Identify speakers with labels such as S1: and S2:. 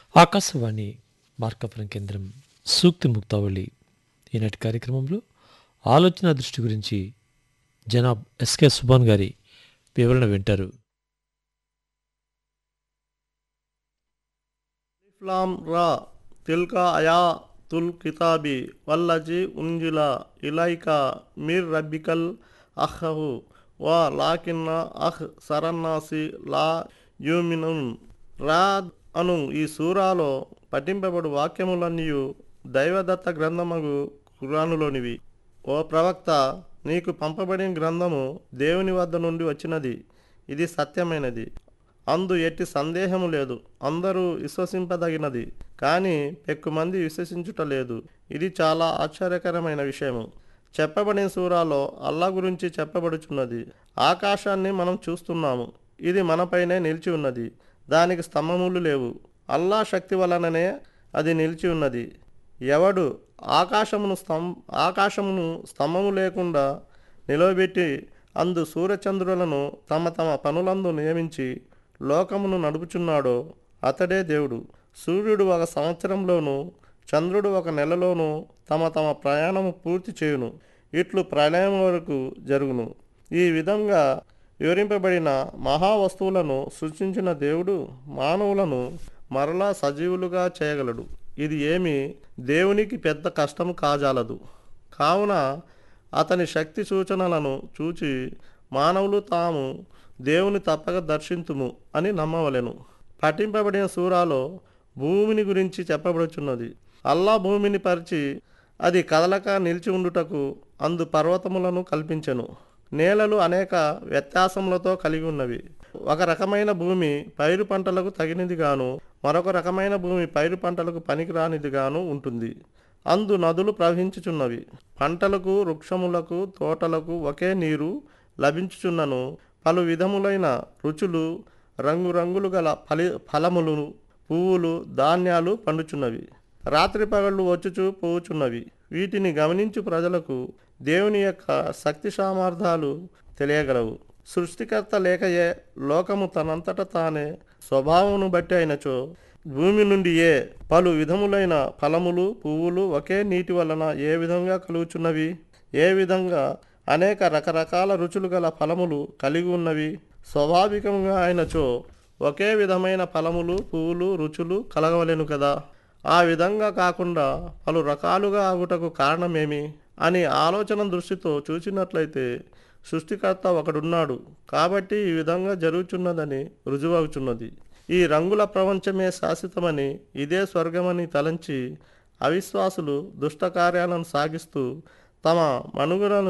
S1: ఆకాశవాణి మార్కాపురం కేంద్రం సూక్తి ముక్తావళి ఈనాటి కార్యక్రమంలో ఆలోచన దృష్టి గురించి జనాబ్ ఎస్కే సుబాన్ గారి వివరణ వింటారు
S2: ఇస్లాం రా తిల్కా అయా తుల్ కితాబి వల్లజి ఉంజిల ఇలైక మీర్ రబ్బికల్ అహ్హు వా లాకిన్న అహ్ సరన్నాసి లా యూమినున్ రా అను ఈ సూరాలో పఠింపబడు వాక్యములన్నీయు దైవదత్త గ్రంథమగు ఖురానులోనివి ఓ ప్రవక్త నీకు పంపబడిన గ్రంథము దేవుని వద్ద నుండి వచ్చినది ఇది సత్యమైనది అందు ఎట్టి సందేహము లేదు అందరూ విశ్వసింపదగినది కానీ పెక్కుమంది విశ్వసించుట లేదు ఇది చాలా ఆశ్చర్యకరమైన విషయము చెప్పబడిన సూరాలో అల్లా గురించి చెప్పబడుచున్నది ఆకాశాన్ని మనం చూస్తున్నాము ఇది మనపైనే నిలిచి ఉన్నది దానికి స్తంభములు లేవు అల్లా శక్తి వలననే అది నిలిచి ఉన్నది ఎవడు ఆకాశమును స్తం ఆకాశమును స్తంభము లేకుండా నిలవబెట్టి అందు సూర్యచంద్రులను తమ తమ పనులందు నియమించి లోకమును నడుపుచున్నాడో అతడే దేవుడు సూర్యుడు ఒక సంవత్సరంలోనూ చంద్రుడు ఒక నెలలోనూ తమ తమ ప్రయాణము పూర్తి చేయును ఇట్లు ప్రళయం వరకు జరుగును ఈ విధంగా వివరింపబడిన మహావస్తువులను సృష్టించిన దేవుడు మానవులను మరలా సజీవులుగా చేయగలడు ఇది ఏమి దేవునికి పెద్ద కష్టము కాజాలదు కావున అతని శక్తి సూచనలను చూచి మానవులు తాము దేవుని తప్పక దర్శింతుము అని నమ్మవలెను పఠింపబడిన సూరాలో భూమిని గురించి చెప్పబడుచున్నది అల్లా భూమిని పరిచి అది కదలక నిలిచి ఉండుటకు అందు పర్వతములను కల్పించెను నేలలు అనేక వ్యత్యాసములతో కలిగి ఉన్నవి ఒక రకమైన భూమి పైరు పంటలకు తగినదిగాను మరొక రకమైన భూమి పైరు పంటలకు పనికిరానిదిగాను ఉంటుంది అందు నదులు ప్రవహించుచున్నవి పంటలకు వృక్షములకు తోటలకు ఒకే నీరు లభించుచున్నను పలు విధములైన రుచులు రంగురంగులు గల ఫలి ఫలములు పువ్వులు ధాన్యాలు పండుచున్నవి రాత్రి పగళ్ళు వచ్చుచూ పోవుచున్నవి వీటిని గమనించు ప్రజలకు దేవుని యొక్క శక్తి సామర్థ్యాలు తెలియగలవు సృష్టికర్త లేకయే లోకము తనంతట తానే స్వభావమును బట్టి అయినచో భూమి నుండి ఏ పలు విధములైన ఫలములు పువ్వులు ఒకే నీటి వలన ఏ విధంగా కలుగుచున్నవి ఏ విధంగా అనేక రకరకాల రుచులు గల ఫలములు కలిగి ఉన్నవి స్వాభావికంగా అయినచో ఒకే విధమైన ఫలములు పువ్వులు రుచులు కలగవలెను కదా ఆ విధంగా కాకుండా పలు రకాలుగా ఆగుటకు కారణమేమి అని ఆలోచన దృష్టితో చూసినట్లయితే సృష్టికర్త ఒకడున్నాడు కాబట్టి ఈ విధంగా జరుగుచున్నదని రుజువవుచున్నది ఈ రంగుల ప్రపంచమే శాశ్వతమని ఇదే స్వర్గమని తలంచి అవిశ్వాసులు దుష్టకార్యాలను సాగిస్తూ తమ మనుగడను